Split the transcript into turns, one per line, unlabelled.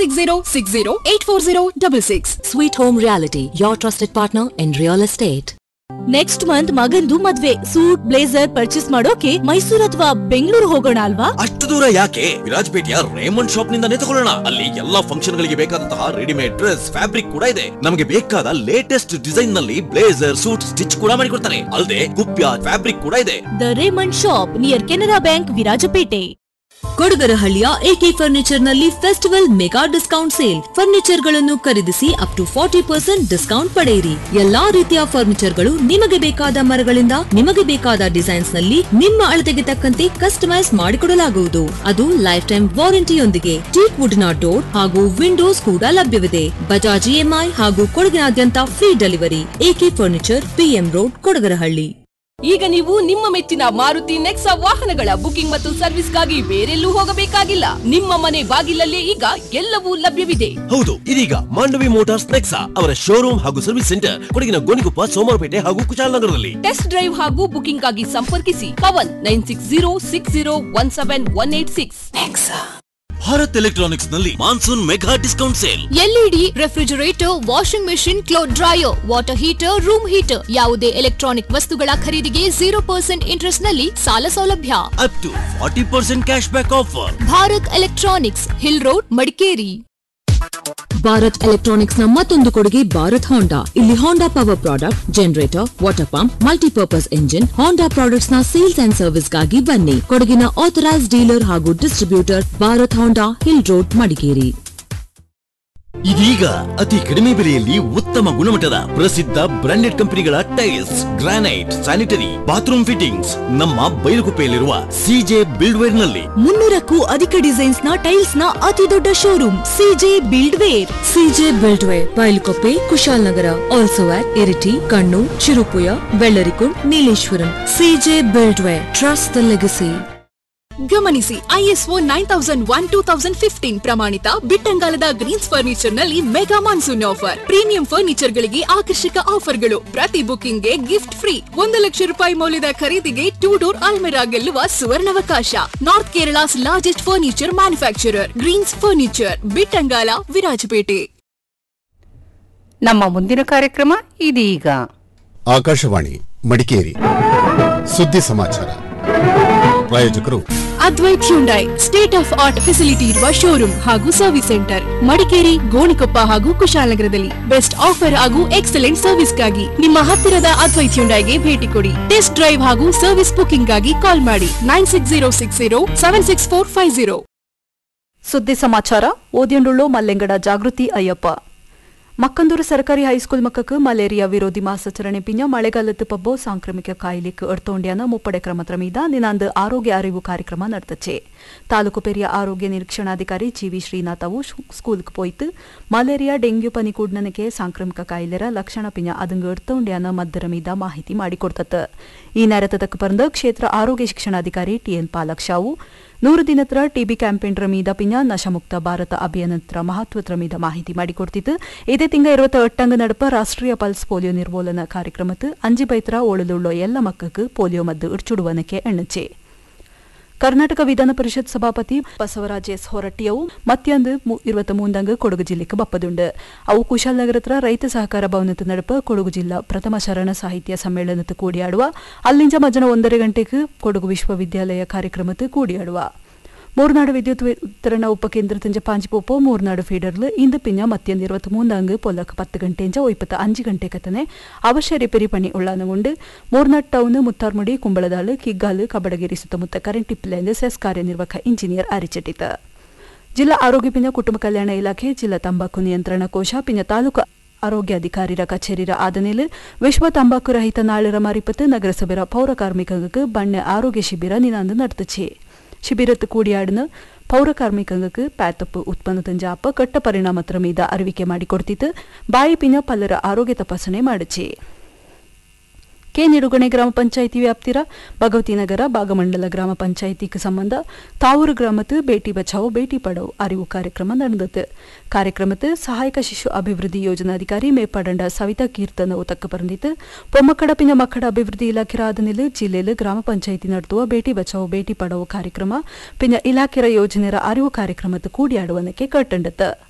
Six zero six zero eight four zero double six
Sweet Home Reality, your trusted partner in real estate.
Next month ಮಗಂದು ಮದ್ವೆ suit blazer purchase ಮಾಡೋಕೆ ಮೈಸೂರ್ ಅಥವಾ ಬೆಂಗಳೂರು ಹೋಗೋಣ ಅಲ್ವಾ
ಅಷ್ಟು ದೂರ ಯಾಕೆ ವಿರಾಜಪೇಟೆಯ ರೇಮಂಡ್ ಶಾಪ್ ನಿಂದಾನೇ ತಗೊಳ್ಳೋಣ ಅಲ್ಲಿ ಎಲ್ಲಾ ಫಂಕ್ಷನ್ ಗಳಿಗೆ ಬೇಕಾದಂತಹ ರೆಡಿಮೇಡ್ ಡ್ರೆಸ್ ಫ್ಯಾಬ್ರಿಕ್ ಕೂಡ ಇದೆ ನಮಗೆ ಬೇಕಾದ ಲೇಟೆಸ್ಟ್ ಡಿಸೈನ್ ನಲ್ಲಿ ಬ್ಲೇಸರ್ ಸೂಟ್ ಸ್ಟಿಚ್ ಕೂಡ ಮಾಡಿಕೊಡ್ತಾರೆ ಅಲ್ಲದೆ ಕುಪ್ಯ ಫ್ಯಾಬ್ರಿಕ್ ಕೂಡ ಇದೆ
the Raymond shop near Canara bank Virajpet
ಕೊಡಗರಹಳ್ಳಿಯ ಎಕೆ ಫರ್ನಿಚರ್ ನಲ್ಲಿ festival mega discount sale furniture ಗಳನ್ನು ಖರೀದಿಸಿ up to forty percent discount ಪಡೆಯಿರಿ ಎಲ್ಲಾ ರೀತಿಯ ಫರ್ನಿಚರ್ ಗಳು ನಿಮಗೆ ಬೇಕಾದ ಮರಗಳಿಂದ ನಿಮಗೆ ಬೇಕಾದ ಡಿಸೈನ್ಸ್ ನಲ್ಲಿ ನಿಮ್ಮ ಅಳತೆಗೆ ತಕ್ಕಂತೆ ಕಸ್ಟಮೈಸ್ ಮಾಡಿಕೊಡಲಾಗುವುದು ಅದು ಲೈಫ್ ಟೈಮ್ ವಾರಂಟಿಯೊಂದಿಗೆ ಟೀಕ್ ವುಡ್ನ ಡೋರ್ ಹಾಗೂ ವಿಂಡೋಸ್ ಕೂಡ ಲಭ್ಯವಿದೆ ಬಜಾಜ್ ಇಎಂಐ ಹಾಗೂ ಕೊಡಗಿನಾದ್ಯಂತ free delivery AK furniture PM road Kodagarahalli
ಈಗ ನೀವು ನಿಮ್ಮ ಮೆಚ್ಚಿನ ಮಾರುತಿ ನೆಕ್ಸಾ ವಾಹನಗಳ ಬುಕಿಂಗ್ ಮತ್ತು ಸರ್ವಿಸ್ಗಾಗಿ ಬೇರೆಲ್ಲೂ ಹೋಗಬೇಕಾಗಿಲ್ಲ ನಿಮ್ಮ ಮನೆ ಬಾಗಿಲಲ್ಲೇ ಈಗ ಎಲ್ಲವೂ ಲಭ್ಯವಿದೆ
ಹೌದು ಇದೀಗ ಮಾಂಡವಿ ಮೋಟಾರ್ಸ್ ನೆಕ್ಸಾ ಅವರ ಶೋರೂಮ್ ಹಾಗೂ ಸರ್ವಿಸ್ ಸೆಂಟರ್ ಕೊಡಗಿನ ಗೋಣಿಕೊಪ್ಪ ಸೋಮವಾರಪೇಟೆ ಹಾಗೂ ಕುಶಾಲನಗರದಲ್ಲಿ
ಟೆಸ್ಟ್ ಡ್ರೈವ್ ಹಾಗೂ ಬುಕಿಂಗ್ ಆಗಿ ಸಂಪರ್ಕಿಸಿ Pavan nine six zero six zero one seven one eight six
Bharat electronics ನಲ್ಲಿ monsoon mega discount sale
LED refrigerator washing machine cloth dryer water heater room heater ಯಾವುದೇ electronic ವಸ್ತುಗಳ ಖರೀದಿಗೆ ಜೀರೋ ಪರ್ಸೆಂಟ್ ಇಂಟ್ರೆಸ್ಟ್ ನಲ್ಲಿ ಸಾಲ ಸೌಲಭ್ಯ
up to forty percent cash back offer
Bharat electronics hill road Madikeri
Bharat electronics ನ ಮತ್ತೊಂದು ಕೊಡುಗೆ ಭಾರತ್ ಹೋಂಡಾ ಇಲ್ಲಿ ಹೋಂಡಾ power product generator water pump multipurpose engine Honda products ನ ಸೇಲ್ಸ್ ಅಂಡ್ ಸರ್ವಿಸ್ ಗಾಗಿ ಬನ್ನಿ ಕೊಡಗಿನ ಆಥರೈಸ್ ಡೀಲರ್ ಹಾಗೂ distributor Bharat Honda hill road Madikeri
ಇದೀಗ ಅತಿ ಕಡಿಮೆ ಬೆಲೆಯಲ್ಲಿ ಉತ್ತಮ ಗುಣಮಟ್ಟದ ಪ್ರಸಿದ್ಧ ಬ್ರಾಂಡೆಡ್ ಕಂಪನಿಗಳ tiles granite sanitary bathroom fittings ನಮ್ಮ ಬೈಲುಗುಪ್ಪೆಯಲ್ಲಿರುವ ಸಿಜೆ ಬಿಲ್ಡ್ವೇರ್ ನಲ್ಲಿ
ಮುನ್ನೂರಕ್ಕೂ ಅಧಿಕ ಡಿಸೈನ್ಸ್ ನ ಟೈಲ್ಸ್ ನ ಅತಿ ದೊಡ್ಡ showroom CJ build ware
CJ buildware Bylakuppe Kushalnagar also at Iritty Kannur ಚಿರುಪುಯ Vellarikundu Nileshwaram CJ buildware trust the legacy
ಗಮನಿಸಿ ISO nine thousand one two thousand fifteen ಪ್ರಮಾಣಿತ ಬಿಟ್ಟಂಗಾಲದ ಗ್ರೀನ್ಸ್ ಫರ್ನಿಚರ್ ನಲ್ಲಿ mega monsoon offer premium furniture ಗಳಿಗೆ ಆಕರ್ಷಕ ಆಫರ್ಗಳು ಪ್ರತಿ ಬುಕಿಂಗ್ ಗೆ ಗಿಫ್ಟ್ ಫ್ರೀ ಒಂದು ಲಕ್ಷ ರೂಪಾಯಿ ಮೌಲ್ಯದ ಖರೀದಿಗೆ ಟೂ ಡೋರ್ ಅಲ್ಮೆರಾ ಗೆಲ್ಲುವ ಸುವರ್ಣಾವಕಾಶ north Kerala's largest furniture manufacturer greens furniture Bittangala Virajpet
ನಮ್ಮ ಮುಂದಿನ ಕಾರ್ಯಕ್ರಮ ಇದೀಗ
ಆಕಾಶವಾಣಿ ಮಡಿಕೇರಿ ಸುದ್ದಿ ಸಮಾಚಾರ ಪ್ರಾಯೋಜಕರು
Advait Hyundai state of art facility ಇರುವ ಶೋರೂಮ್ ಹಾಗೂ ಸರ್ವಿಸ್ ಸೆಂಟರ್ ಮಡಿಕೇರಿ ಗೋಣಿಕೊಪ್ಪ ಹಾಗೂ ಕುಶಾಲನಗರದಲ್ಲಿ ಬೆಸ್ಟ್ ಆಫರ್ ಹಾಗೂ ಎಕ್ಸಲೆಂಟ್ ಸರ್ವಿಸ್ಗಾಗಿ ನಿಮ್ಮ ಹತ್ತಿರದ ಅದ್ವೈತ್ ಹ್ಯುಂಡೈಗೆ ಭೇಟಿ ಕೊಡಿ ಟೆಸ್ಟ್ ಡ್ರೈವ್ ಹಾಗೂ ಸರ್ವಿಸ್ ಬುಕಿಂಗ್ ಗಾಗಿ ಕಾಲ್ ಮಾಡಿ nine six zero six zero seven six four five zero
ಸುದ್ದಿ ಸಮಾಚಾರ ಓದಿಯಂಡುಳ್ಳು ಮಲ್ಲೆಂಗಡ ಜಾಗೃತಿ ಅಯ್ಯಪ್ಪ ಮಕ್ಕಂದೂರು ಸರ್ಕಾರಿ ಹೈಸ್ಕೂಲ್ ಮಕ್ಕಕ್ಕೆ ಮಲೇರಿಯಾ ವಿರೋಧಿ ಮಾಸಾಚರಣೆ ಪಿಂಜ ಮಳೆಗಾಲದ ಪಬ್ಬೋ ಸಾಂಕ್ರಾಮಿಕ ಕಾಯಿಲೆಗೆ ಎಡ್ತೋಂಡ್ಯಾನ ಮುಪ್ಪಡೆ ಕ್ರಮದ ಮೀದ ನಿನಾಂದು ಆರೋಗ್ಯ ಅರಿವು ಕಾರ್ಯಕ್ರಮ ನಡೆದಚೆ ತಾಲೂಕು ಪೆರಿಯ ಆರೋಗ್ಯ ನಿರೀಕ್ಷಣಾಧಿಕಾರಿ ಜಿವಿ ಶ್ರೀನಾಥ್ ಅವು ಸ್ಕೂಲ್ಗೆ ಪೋಯ್ತು ಮಲೇರಿಯಾ ಡೆಂಗ್ಯೂ ಪನಿಕೂಡ್ನನಕ್ಕೆ ಸಾಂಕ್ರಾಮಿಕ ಕಾಯಿಲೆರ ಲಕ್ಷಣ ಪಿಂಜ ಅದಂಗ ಎಡ್ತೋಂಡ್ಯಾನ ಮದ್ದರ ಮೀದ ಮಾಹಿತಿ ಮಾಡಿಕೊಡ್ತತ್ತ ಈ ನೆರತದಕ್ಕೆ ಪರಂದ ಕ್ಷೇತ್ರ ಆರೋಗ್ಯ ಶಿಕ್ಷಣಾಧಿಕಾರಿ ಟಿಎನ್ ಪಾಲಕ್ಷಾವು ನೂರು ದಿನತ್ರ ಟಿಬಿ ಕ್ಯಾಂಪೇನ್ರ ಮೀದ ಪಿಂಜ ನಶಮುಕ್ತ ಭಾರತ ಅಭಿಯಾನತ್ರ ಮಹತ್ವತ್ರ ಮೀದ ಮಾಹಿತಿ ಮಾಡಿಕೊಡ್ತಿತ್ತು ಇದೇ ತಿಂಗ ಇರುವತ್ತ ಎಟ್ಟಂಗ ನಡಪ ರಾಷ್ಟ್ರೀಯ ಪಲ್ಸ್ ಪೋಲಿಯೋ ನಿರ್ಮೂಲನ ಕಾರ್ಯಕ್ರಮತ್ತು ಅಂಜಿ ಬೈತ್ರ ಒಳದುಳ್ಳೋ ಎಲ್ಲ ಮಕ್ಕಕ್ಕೆ ಪೋಲಿಯೋ ಮದ್ದು ಇಡ್ಚುಡುವನಕ್ಕೆ ಎಣ್ಣಚೆ ಕರ್ನಾಟಕ ವಿಧಾನ ಪರಿಷತ್ ಸಭಾಪತಿ ಬಸವರಾಜ್ ಎಸ್ ಹೊರಟ್ಟಿಯವು ಮತ್ತೊಂದು ಇರುವತ್ತ ಮೂಂದಂಗ ಕೊಡಗು ಜಿಲ್ಲೆಗೆ ಬಪ್ಪದುಂಡು ಅವು ಕುಶಾಲನಗರತ್ರ ರೈತ ಸಹಕಾರ ಭವನದ ನಡಪ ಕೊಡಗು ಜಿಲ್ಲಾ ಪ್ರಥಮ ಶರಣ ಸಾಹಿತ್ಯ ಸಮ್ಮೇಳನದ ಕೂಡಿಯಾಡುವ ಅಲ್ಲಿಂಜ ಮಜನ ಒಂದரை ಗಂಟೆಗೆ ಕೊಡಗು ವಿಶ್ವವಿದ್ಯಾಲಯ ಕಾರ್ಯಕ್ರಮದ ಕೂಡಿಯಾಡುವ ಮೂರ್ನಾಡು ವಿದ್ಯುತ್ ವಿತರಣಾ ಉಪಕೇಂದ್ರದಿಂದ ಪಾಂಜಿಪೋಪೋ ಮೂರ್ನಾಡು ಫೀಡರ್ಲು ಇಂದು ಪಿಂಜ ಮತ್ತೊಂದು ಇರುವತ್ತು ಮೂಂದಾಂಗ್ ಪೊಲಕ್ ಪತ್ತು ಗಂಟೆಂಜ ಒಯ್ಪತ್ತ ಅಂಜು ಗಂಟೆ ಕತನೆ ಅವಶ್ಯ ರಿಪೇರಿ ಪಣಿ ಉಳ್ಳಾನಗೊಂಡು ಮೂರ್ನಾಡ್ ಟೌನ್ ಮುತ್ತಾರ್ಮುಡಿ ಕುಂಬಳದಾಳು ಕಿಗ್ಗಾಲು ಕಬಡಗಿರಿ ಸುತ್ತಮುತ್ತ ಕರೆಂಟ್ ಇಪ್ಪಿಲೆಂದು ಸೆಸ್ ಕಾರ್ಯನಿರ್ವಾಹಕ ಇಂಜಿನಿಯರ್ ಅರಿಚಿಟ್ಟಿತ ಜಿಲ್ಲಾ ಆರೋಗ್ಯ ಪಿಂಜ ಕುಟುಂಬ ಕಲ್ಯಾಣ ಇಲಾಖೆ ಜಿಲ್ಲಾ ತಂಬಾಕು ನಿಯಂತ್ರಣ ಕೋಶ ಪಿಂಜ ತಾಲೂಕು ಆರೋಗ್ಯ ಅಧಿಕಾರಿರ ಕಚೇರಿರ ಆದನೇಲು ವಿಶ್ವ ತಂಬಾಕು ರಹಿತ ನಾಳರ ಮಾರಿಪತ್ತು ನಗರಸಭೆರ ಪೌರ ಕಾರ್ಮಿಕಂಗಕ್ಕೆ ಬಣ್ಣ ಆರೋಗ್ಯ ಶಿಬಿರ ನಿನಾಂದು நடத்துச்சு ಶಿಬಿರತ್ತು ಕೂಡಿಯಾಡಿನ ಪೌರ ಕಾರ್ಮಿಕಂಗಕ್ಕೆ ಪ್ಯಾತಪ್ಪು ಉತ್ಪನ್ನದ ಜಾಪ ಕಟ್ಟ ಪರಿಣಾಮತ್ರ ಮೀದ ಅರಿವಿಕೆ ಮಾಡಿಕೊಡ್ತಿತ್ತು ಬಾಯಿ ಪಿನ ಪಲ್ಲರ ಆರೋಗ್ಯ ತಪಾಸಣೆ ಮಾಡಿಚಿ ಕೆ ನಿಡುಗಣೆ ಗ್ರಾಮ ಪಂಚಾಯಿತಿ ವ್ಯಾಪ್ತಿರ ಭಗವತಿ ನಗರ ಭಾಗಮಂಡಲ ಗ್ರಾಮ ಪಂಚಾಯಿತಿಗೆ ಸಂಬಂಧ ತಾವೂರು ಗ್ರಾಮத்து ಬೇಟಿ ಬಚಾವೋ ಬೇಟಿ ಪಡೋ ಅರಿವು ಕಾರ್ಯಕ್ರಮ ನಡೆದது ಕಾರ್ಯಕ್ರಮத்து ಸಹಾಯಕ ಶಿಶು ಅಭಿವೃದ್ಧಿ ಯೋಜನಾಧಿಕಾರಿ ಮೇಪಡಂಡ ಸವಿತಾ ಕೀರ್ತನ ಒತಕ್ಕ ಪರಂದಿತ್ತು ಪೊಮ್ಮಕ್ಕಡ ಪಿನ ಮಕ್ಕಳ ಅಭಿವೃದ್ಧಿ ಇಲಾಖೆ ಆದನಿಲು ಜಿಲ್ಲೆಯಲ್ಲಿ ಗ್ರಾಮ ಪಂಚಾಯಿತಿ ನಡೆದುವ ಬೇಟಿ ಬಚಾವೋ ಬೇಟಿ ಪಡೋ ಕಾರ್ಯಕ್ರಮ ಪಿನ ಇಲಾಖೆರ ಯೋಜನೆರ ಅರಿವು ಕಾರ್ಯಕ್ರಮದ ಕೂಡಿಯಾಡುವನಕ್ಕೆ ಕಟ್ಟಂಡತ್ತು